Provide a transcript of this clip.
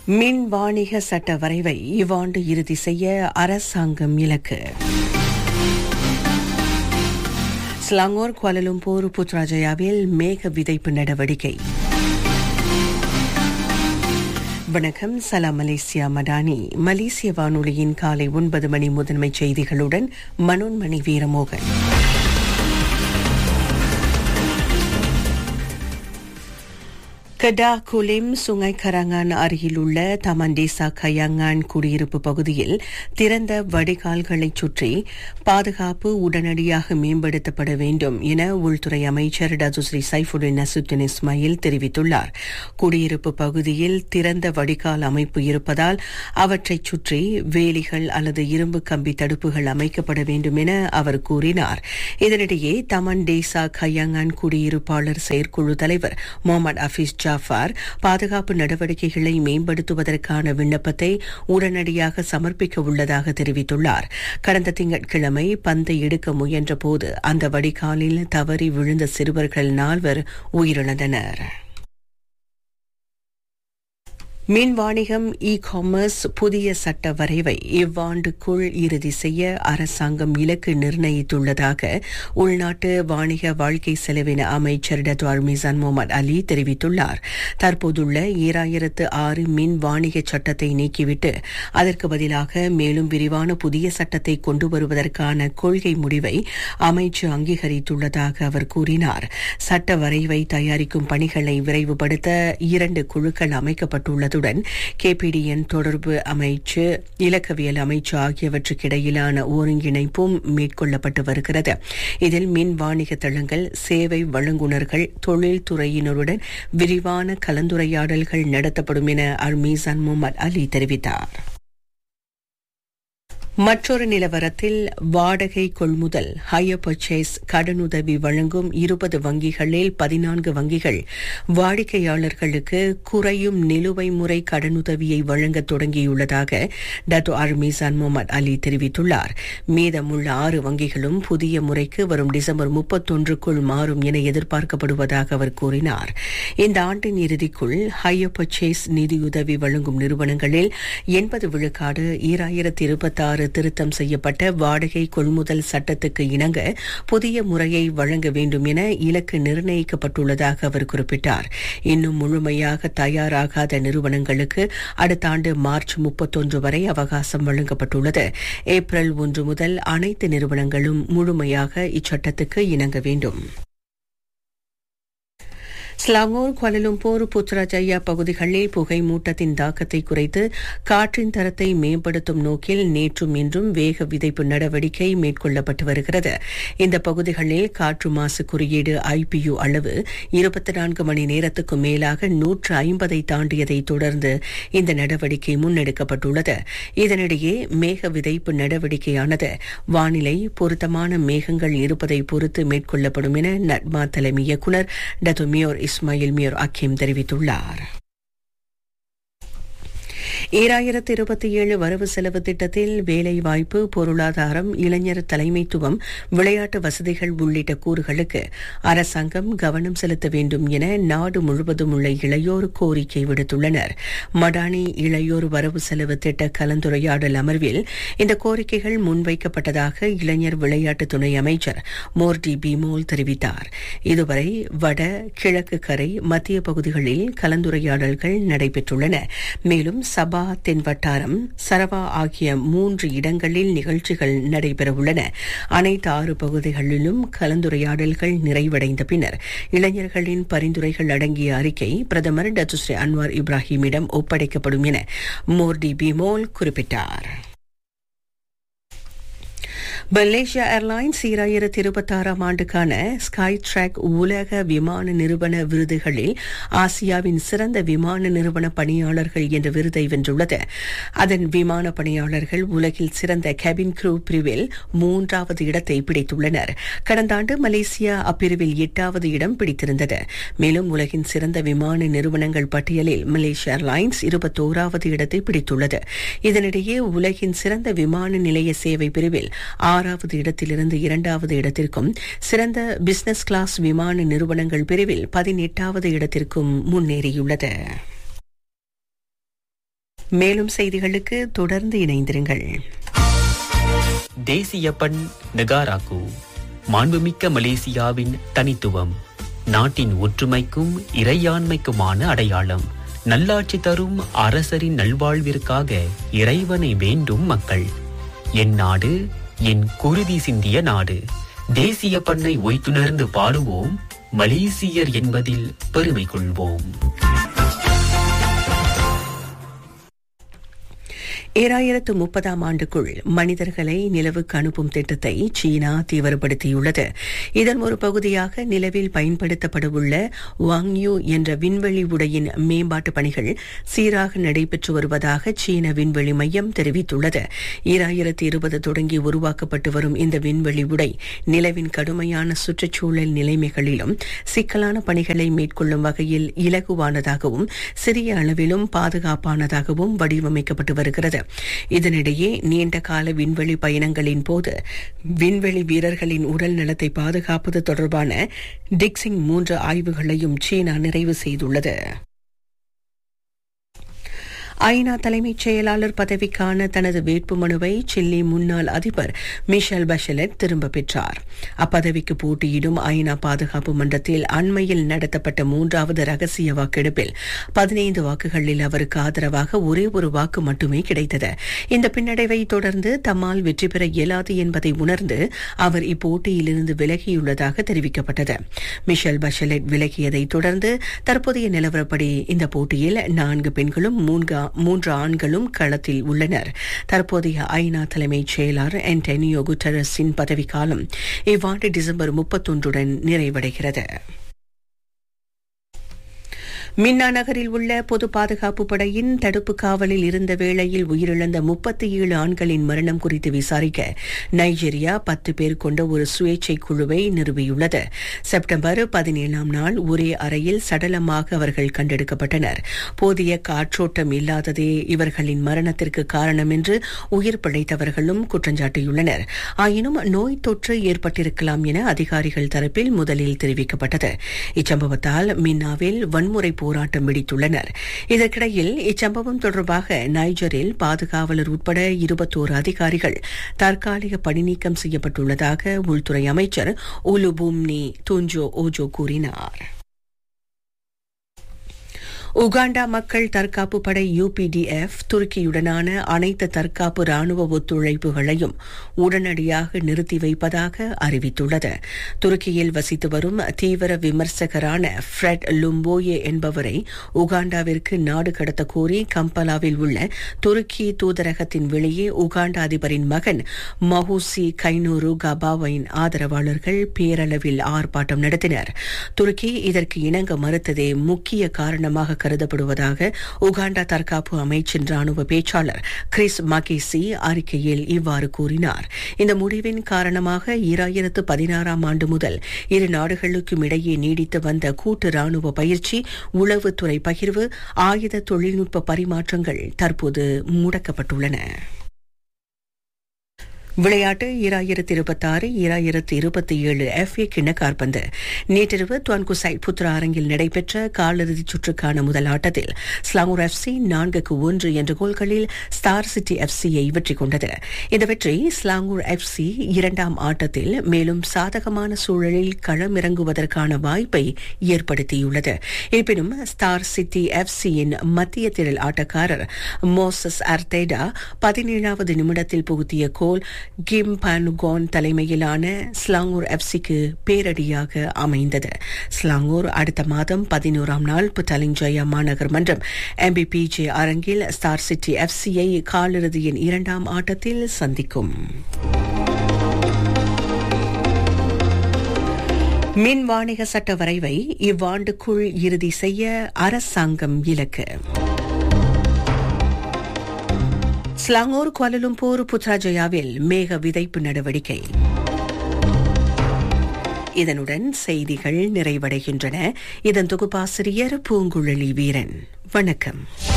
மின் வாணிக சட்ட வரைவை இவ்வாண்டு இறுதி செய்ய அரசாங்கம் இலக்கு ஸ்லாங்கோர் குவாலலும்பூர் புத்ராஜயாவில் மேக விதைப்பு நடவடிக்கை வணக்கம் சலாம் மலேசியா மடானி மலேசிய வானொலியின் காலை ஒன்பது மணி முதன்மை செய்திகளுடன் மனோன்மணி வீரமோகன் கடா குலிம் சுங்கை கரங்கான் அருகில் உள்ள தமண்டேசா கயாங்கான் குடியிருப்பு பகுதியில் திறந்த வடிகால்களை சுற்றி பாதுகாப்பு உடனடியாக மேம்படுத்தப்பட வேண்டும் என உள்துறை அமைச்சர் டதுஸ்ரீ சைஃபுடின் நசுத்தின் இஸ்மாயில் தெரிவித்துள்ளார் குடியிருப்பு பகுதியில் திறந்த வடிகால் அமைப்பு இருப்பதால் அவற்றைச் சுற்றி வேலிகள் அல்லது இரும்பு கம்பி தடுப்புகள் அமைக்கப்பட வேண்டும் என அவர் கூறினார் இதனிடையே தமண்டேசா கயாங்கான் குடியிருப்பாளர் செயற்குழு தலைவர் முகமது அஃபீஸ் ஜாஃபார் பாதுகாப்பு நடவடிக்கைகளை மேம்படுத்துவதற்கான விண்ணப்பத்தை உடனடியாக சமர்ப்பிக்க உள்ளதாக தெரிவித்துள்ளார் கடந்த திங்கட்கிழமை பந்தை எடுக்க முயன்றபோது அந்த வடிகாலில் தவறி விழுந்த சிறுவர்கள் நால்வர் உயிரிழந்தனர் மின் வாணிகம் இ காமர்ஸ் புதிய சட்ட வரைவை இவ்வாண்டுக்குள் இறுதி செய்ய அரசாங்கம் இலக்கு நிர்ணயித்துள்ளதாக உள்நாட்டு வாணிக வாழ்க்கை செலவின அமைச்சர் டத்வார் மிசான் முகமது அலி தெரிவித்துள்ளார் தற்போதுள்ள ஈராயிரத்து ஆறு மின் வாணிக சட்டத்தை நீக்கிவிட்டு அதற்கு பதிலாக மேலும் விரிவான புதிய சட்டத்தை கொண்டு வருவதற்கான கொள்கை முடிவை அமைச்சு அங்கீகரித்துள்ளதாக அவர் கூறினார் சட்ட வரைவை தயாரிக்கும் பணிகளை விரைவுபடுத்த இரண்டு குழுக்கள் அமைக்கப்பட்டுள்ளது உள்ளதுடன் கேபிடிஎன் தொடர்பு அமைச்சு இலக்கவியல் அமைச்சு ஆகியவற்றுக்கிடையிலான ஒருங்கிணைப்பும் மேற்கொள்ளப்பட்டு வருகிறது இதில் மின் வாணிக தளங்கள் சேவை வழங்குநர்கள் தொழில்துறையினருடன் விரிவான கலந்துரையாடல்கள் நடத்தப்படும் என அர்மீசான் முகமது அலி தெரிவித்தார் மற்றொரு நிலவரத்தில் வாடகை கொள்முதல் ஹையர் பர்ச்சேஸ் கடனுதவி வழங்கும் இருபது வங்கிகளில் பதினான்கு வங்கிகள் வாடிக்கையாளர்களுக்கு குறையும் நிலுவை முறை கடனுதவியை வழங்க தொடங்கியுள்ளதாக டத்தோ அர்மீசான் முகமது அலி தெரிவித்துள்ளார் மீதமுள்ள ஆறு வங்கிகளும் புதிய முறைக்கு வரும் டிசம்பர் முப்பத்தொன்றுக்குள் மாறும் என எதிர்பார்க்கப்படுவதாக அவர் கூறினார் இந்த ஆண்டின் இறுதிக்குள் ஹையர் பர்ச்சேஸ் நிதியுதவி வழங்கும் நிறுவனங்களில் எண்பது விழுக்காடு ஈராயிரத்தி இருபத்தாறு திருத்தம் செய்யப்பட்ட வாடகை கொள்முதல் சட்டத்துக்கு இணங்க புதிய முறையை வழங்க வேண்டும் என இலக்கு நிர்ணயிக்கப்பட்டுள்ளதாக அவர் குறிப்பிட்டார் இன்னும் முழுமையாக தயாராகாத நிறுவனங்களுக்கு அடுத்த ஆண்டு மார்ச் முப்பத்தொன்று வரை அவகாசம் வழங்கப்பட்டுள்ளது ஏப்ரல் ஒன்று முதல் அனைத்து நிறுவனங்களும் முழுமையாக இச்சட்டத்துக்கு இணங்க வேண்டும் ஸ்லாங்கோர் குவாலலும்பூர் புத்ராஜயா பகுதிகளில் புகை மூட்டத்தின் தாக்கத்தை குறைத்து காற்றின் தரத்தை மேம்படுத்தும் நோக்கில் நேற்றும் இன்றும் வேக விதைப்பு நடவடிக்கை மேற்கொள்ளப்பட்டு வருகிறது இந்த பகுதிகளில் காற்று மாசு குறியீடு ஐபியு அளவு இருபத்தி நான்கு மணி நேரத்துக்கு மேலாக நூற்று ஐம்பதை தாண்டியதை தொடர்ந்து இந்த நடவடிக்கை முன்னெடுக்கப்பட்டுள்ளது இதனிடையே மேக விதைப்பு நடவடிக்கையானது வானிலை பொருத்தமான மேகங்கள் இருப்பதை பொறுத்து மேற்கொள்ளப்படும் என நட்மா தலைமை இயக்குநர் டத்துமியோர் இஸ்மாயில் மியர் அக்கீம் தெரிவித்துள்ளார் ஈராயிரத்து இருபத்தி ஏழு வரவு செலவு திட்டத்தில் வேலைவாய்ப்பு பொருளாதாரம் இளைஞர் தலைமைத்துவம் விளையாட்டு வசதிகள் உள்ளிட்ட கூறுகளுக்கு அரசாங்கம் கவனம் செலுத்த வேண்டும் என நாடு முழுவதும் உள்ள இளையோர் கோரிக்கை விடுத்துள்ளனர் மடானி இளையோர் வரவு செலவு திட்ட கலந்துரையாடல் அமர்வில் இந்த கோரிக்கைகள் முன்வைக்கப்பட்டதாக இளைஞர் விளையாட்டு துணை அமைச்சர் மோர்டி பிமோல் தெரிவித்தார் இதுவரை வட கிழக்கு கரை மத்திய பகுதிகளில் கலந்துரையாடல்கள் நடைபெற்றுள்ளன மேலும் சபா தென் வட்டாரம் சரவா ஆகிய மூன்று இடங்களில் நிகழ்ச்சிகள் நடைபெறவுள்ளன அனைத்து ஆறு பகுதிகளிலும் கலந்துரையாடல்கள் நிறைவடைந்த பின்னர் இளைஞர்களின் பரிந்துரைகள் அடங்கிய அறிக்கை பிரதமர் டத்துஸ்ரீ அன்வார் இப்ராஹிமிடம் ஒப்படைக்கப்படும் என மோர்டி பிமோல் குறிப்பிட்டார் மலேசியா ஏர்லைன்ஸ் ஈராயிரத்தி இருபத்தாறாம் ஆண்டுக்கான ஸ்கை ட்ராக் உலக விமான நிறுவன விருதுகளில் ஆசியாவின் சிறந்த விமான நிறுவன பணியாளர்கள் என்ற விருதை வென்றுள்ளது அதன் விமான பணியாளர்கள் உலகில் சிறந்த கேபின் க்ரூ பிரிவில் மூன்றாவது இடத்தை பிடித்துள்ளனர் கடந்த ஆண்டு மலேசியா அப்பிரிவில் எட்டாவது இடம் பிடித்திருந்தது மேலும் உலகின் சிறந்த விமான நிறுவனங்கள் பட்டியலில் மலேசியா ஏர்லைன்ஸ் இருபத்தோராவது இடத்தை பிடித்துள்ளது இதனிடையே உலகின் சிறந்த விமான நிலைய சேவை பிரிவில் ஆறாவது இடத்திலிருந்து இரண்டாவது இடத்திற்கும் சிறந்த பிசினஸ் கிளாஸ் விமான நிறுவனங்கள் பிரிவில் பதினெட்டாவது இடத்திற்கும் முன்னேறியுள்ளது மேலும் செய்திகளுக்கு தொடர்ந்து இணைந்திருங்கள் தேசிய பண் நெகாராக்கு மாண்புமிக்க மலேசியாவின் தனித்துவம் நாட்டின் ஒற்றுமைக்கும் இறையாண்மைக்குமான அடையாளம் நல்லாட்சி தரும் அரசரின் நல்வாழ்விற்காக இறைவனை வேண்டும் மக்கள் என் நாடு என் குருதி சிந்திய நாடு தேசிய பண்ணை ஒய்த்துணர்ந்து பாடுவோம் மலேசியர் என்பதில் பெருமை கொள்வோம் ஏழாயிரத்து முப்பதாம் ஆண்டுக்குள் மனிதர்களை நிலவுக்கு அனுப்பும் திட்டத்தை சீனா தீவிரப்படுத்தியுள்ளது இதன் ஒரு பகுதியாக நிலவில் பயன்படுத்தப்படவுள்ள வாங்யூ என்ற விண்வெளி உடையின் மேம்பாட்டு பணிகள் சீராக நடைபெற்று வருவதாக சீன விண்வெளி மையம் தெரிவித்துள்ளது ஈராயிரத்து இருபது தொடங்கி உருவாக்கப்பட்டு வரும் இந்த விண்வெளி உடை நிலவின் கடுமையான சுற்றுச்சூழல் நிலைமைகளிலும் சிக்கலான பணிகளை மேற்கொள்ளும் வகையில் இலகுவானதாகவும் சிறிய அளவிலும் பாதுகாப்பானதாகவும் வடிவமைக்கப்பட்டு வருகிறது இதனிடையே நீண்ட கால விண்வெளி பயணங்களின் போது விண்வெளி வீரர்களின் உடல் நலத்தை பாதுகாப்பது தொடர்பான டிக்சிங் மூன்று ஆய்வுகளையும் சீனா நிறைவு செய்துள்ளது ஐநா தலைமைச் செயலாளர் பதவிக்கான தனது வேட்புமனுவை சில்லி முன்னாள் அதிபர் மிஷல் பஷலட் திரும்ப பெற்றார் அப்பதவிக்கு போட்டியிடும் ஐநா பாதுகாப்பு மன்றத்தில் அண்மையில் நடத்தப்பட்ட மூன்றாவது ரகசிய வாக்கெடுப்பில் பதினைந்து வாக்குகளில் அவருக்கு ஆதரவாக ஒரே ஒரு வாக்கு மட்டுமே கிடைத்தது இந்த பின்னடைவை தொடர்ந்து தம்மால் வெற்றி பெற இயலாது என்பதை உணர்ந்து அவர் இப்போட்டியிலிருந்து விலகியுள்ளதாக தெரிவிக்கப்பட்டது மிஷல் பஷலட் விலகியதை தொடர்ந்து தற்போதைய நிலவரப்படி இந்த போட்டியில் நான்கு பெண்களும் மூன்று மூன்று ஆண்களும் களத்தில் உள்ளனர் தற்போதைய ஐநா தலைமைச் செயலாளர் ஆண்டனியோ குட்டரஸின் பதவிக்காலம் இவ்வாண்டு டிசம்பர் முப்பத்தொன்றுடன் நிறைவடைகிறது மின்னா நகரில் உள்ள பொது பாதுகாப்பு படையின் தடுப்பு காவலில் இருந்த வேளையில் உயிரிழந்த முப்பத்தி ஏழு ஆண்களின் மரணம் குறித்து விசாரிக்க நைஜீரியா பத்து பேர் கொண்ட ஒரு சுயேட்சை குழுவை நிறுவியுள்ளது செப்டம்பர் பதினேழாம் நாள் ஒரே அறையில் சடலமாக அவர்கள் கண்டெடுக்கப்பட்டனர் போதிய காற்றோட்டம் இல்லாததே இவர்களின் மரணத்திற்கு காரணம் என்று உயிர் பிழைத்தவர்களும் குற்றஞ்சாட்டியுள்ளனர் ஆயினும் நோய் தொற்று ஏற்பட்டிருக்கலாம் என அதிகாரிகள் தரப்பில் முதலில் தெரிவிக்கப்பட்டது இச்சம்பவத்தால் மின்னாவில் வன்முறை போராட்டம் வெடித்துள்ளனர் இதற்கிடையில் இச்சம்பவம் தொடர்பாக நைஜரில் பாதுகாவலர் உட்பட இருபத்தோரு அதிகாரிகள் தற்காலிக பணிநீக்கம் செய்யப்பட்டுள்ளதாக உள்துறை அமைச்சர் உலுபூம்னி துஞ்சோ ஓஜோ கூறினார் உகாண்டா மக்கள் தற்காப்பு படை யூபிடிஎஃப் துருக்கியுடனான அனைத்து தற்காப்பு ராணுவ ஒத்துழைப்புகளையும் உடனடியாக நிறுத்தி வைப்பதாக அறிவித்துள்ளது துருக்கியில் வசித்து வரும் தீவிர விமர்சகரான ஃப்ரெட் லும்போயே என்பவரை உகாண்டாவிற்கு நாடு கடத்த கோரி கம்பலாவில் உள்ள துருக்கி தூதரகத்தின் வெளியே உகாண்டா அதிபரின் மகன் மஹூசி கைனூரு கபாவின் ஆதரவாளர்கள் பேரளவில் ஆர்ப்பாட்டம் நடத்தினர் துருக்கி இதற்கு இணங்க மறுத்ததே முக்கிய காரணமாக கருதப்படுவதாக உகாண்டா தற்காப்பு அமைச்சின் ராணுவ பேச்சாளர் கிறிஸ் மகேசி அறிக்கையில் இவ்வாறு கூறினார் இந்த முடிவின் காரணமாக ஈராயிரத்து பதினாறாம் ஆண்டு முதல் இரு நாடுகளுக்கும் இடையே நீடித்து வந்த கூட்டு ராணுவ பயிற்சி உளவுத்துறை பகிர்வு ஆயுத தொழில்நுட்ப பரிமாற்றங்கள் தற்போது முடக்கப்பட்டுள்ளன விளையாட்டு ஈராயிரத்தி இருபத்தாறு ஈராயிரத்தி இருபத்தி ஏழு எஃப்ஏ கிண்ண காற்பந்து நேற்றிரவு துவான்குசைட் புத்ரா அரங்கில் நடைபெற்ற காலிறுதிச் சுற்றுக்கான முதல் ஆட்டத்தில் ஸ்லாங்கூர் எஃப்சி நான்குக்கு ஒன்று என்ற கோல்களில் ஸ்டார் சிட்டி எஃப்சியை வெற்றி கொண்டது இந்த வெற்றி ஸ்லாங்கூர் எஃப்சி இரண்டாம் ஆட்டத்தில் மேலும் சாதகமான சூழலில் களமிறங்குவதற்கான வாய்ப்பை ஏற்படுத்தியுள்ளது இருப்பினும் ஸ்டார் சிட்டி எஃப்சியின் மத்திய திரள் ஆட்டக்காரர் மோசஸ் அர்தேடா பதினேழாவது நிமிடத்தில் புகுத்திய கோல் கிம் பானுகோன் தலைமையிலான ஸ்லாங்கூர் எஃப்சிக்கு பேரடியாக அமைந்தது ஸ்லாங்கூர் அடுத்த மாதம் பதினோராம் நாள் புத்தலிஞ்சயா மாநகர் மன்றம் எம்பிபிஜே அரங்கில் ஸ்டார் சிட்டி எஃப்சியை காலிறுதியின் இரண்டாம் ஆட்டத்தில் சந்திக்கும் மின் வாணிக சட்ட வரைவை இவ்வாண்டுக்குள் இறுதி செய்ய அரசாங்கம் இலக்கு ஸ்லாங்கூர் குவாலலும்பூர் புத்ராஜயாவில் மேக விதைப்பு நடவடிக்கை இதனுடன் செய்திகள் நிறைவடைகின்றன இதன் தொகுப்பாசிரியர் பூங்குழலி வீரன் வணக்கம்